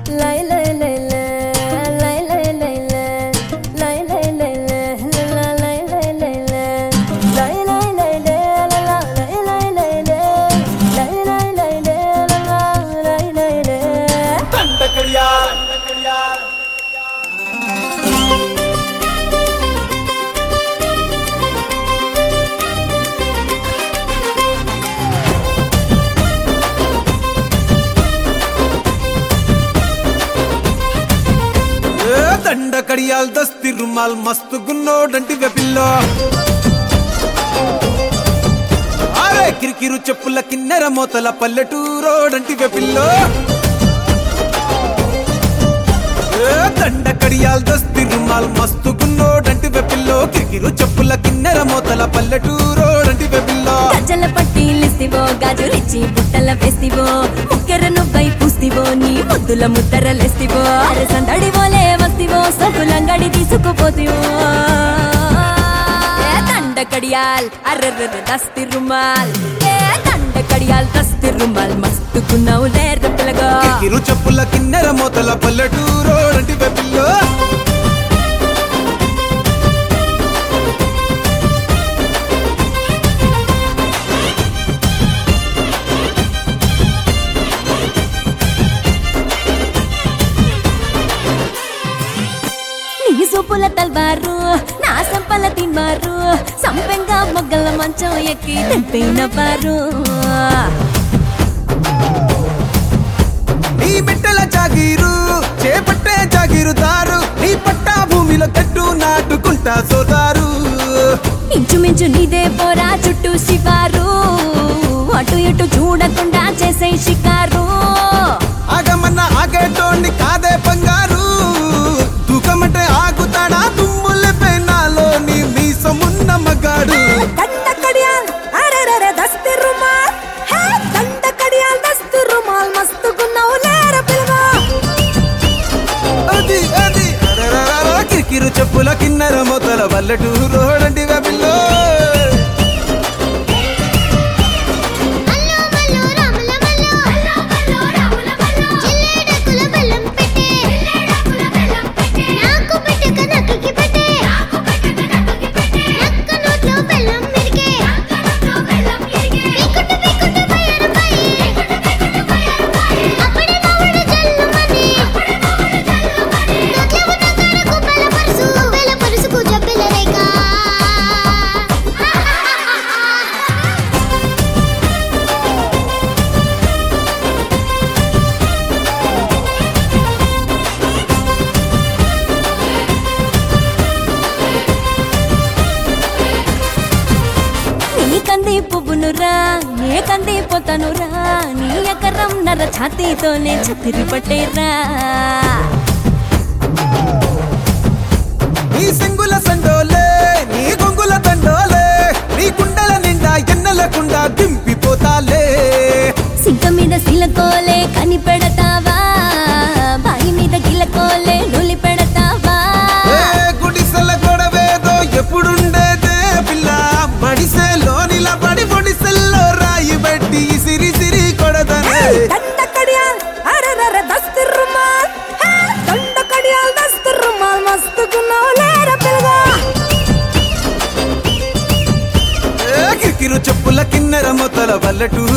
లై లై లై లై లై లై లై లై లై లై లై లై లా లై లై లై లై లై లై లై లా లా లై లై లై లై లై లై లై లా లా లై లై లై దండకడియా ఏ దండ కడియాల్ దస్తి రుమాల్ మస్తు గున్నోడంటి వెపిల్లో అరే కిరికిరు చెప్పుల కిన్నెర మోతల పల్లెటూరోడంటి వెపిల్లో ఏ దండ కడియాల్ దస్తి రుమాల్ మస్తు గున్నోడంటి వెపిల్లో కిరికిరు చెప్పుల కిన్నెర మోతల పల్లెటూరోడంటి వెపిల్లో గజ్జల పట్టీలిస్తివో గాజులిచ్చి బుట్టల వేస్తివో ముక్కెర నువ్వై పూస్తివో నీ ముద్దుల ముద్దరలేస్తివో అరే సందడి పోలే వస్తివో సొకులంగడి తీసుకుపోతివో ఏ దండ కడియాల్ అర్రర్ర దస్తి రుమాల్ ఏ దండ కడియాల్ దస్తి రుమాల్ మస్తుకున్నావు లేరు పిల్లగా కిరికిరు చెప్పుల కిన్నెర మోతల పల్లెటూరోడంటి వెపిల్లో నీ సూపుల తల్వారు నా సంపల తిన్నారు సంపెంగా మొగ్గల మంచం ఎక్కి తెంపిన వారు నీ బిడ్డల జాగీరు చేపట్టే జాగీరుదారు నీ పట్టా భూమిలో కట్టు నాటుకుంటా సోదారు ఇంచుమించు నీదే పోరా చుట్టూ శివారు అటు ఇటు చూడకుండా చేసే షికారు ఆగమన్న ఆగేటోండి కాదే బంగారు తూకమంటే ఆగుతాడా తుమ్ముల పెనాలో నీ మీసమున్న మగాడు దండ కడియాల్ అరెరెరె దస్తి రుమాల్ హే దండ కడియాల్ దస్తి రుమాల్ మస్తుకున్నావు లేర పిలగా అది అది అరరరర కిరికిరు చెప్పుల కిన్నెర మొదల వల్లటూరోడంటి వెబిల్లో అల్లో మల్లో రాముల మల్లో అల్లో మల్లో రాముల మల్లో జిల్లేడకుల బెల్లం పెట్టే జిల్లేడకుల బెల్లం పెట్టే నాకు పెట్టక నక్కకి పెట్టే నాకు పెట్టక నక్కకి పెట్టే నక్క నోట్లో బెల్లం మిరిగే నక్క నోట్లో బెల్లం మిరిగే పీకుట పీకుట బయరుపై పీకుట పీకుట బయరుపై అప్పుడే నవ్వుడు జల్లుమని అప్పుడే నవ్వుడు జల్లుమని నోట్లో ఉన్న కారకు బలపరుసు బలపరుసుకు జబ్బెల రేఖ నీ కంది పువ్వునురా నే కంది పోతానురా నీ ఎకరం నర ఛాతీతోనే చతిరి పట్టేరా నీ సింగుల సండోలే నీ గొంగుల దండోలే నీ కుండల నిండా ఎన్నెలకుండా దింపిపోతాలే సింక మీద సిలకోలే కని పెడతావా బాయి మీద గిలకోలే నులి పెడతావా ఏ గుడిసెల గొడవేదో ఎప్పుడుండేదే పిల్ల మడిసెలో నిలబడి పొడిసెల్లో రాయి పెట్టి సిరి సిరి కొడదనే దండ కడియాల్ అరెరెరె దస్తి రుమాల్ హే దండ కడియాల్ దస్తి రుమాల్ మస్తుకున్నావు లేర పిల్లగా ఏ కిరికిరు చెప్పుల కిన్నెర మొత్తల వల్లటూ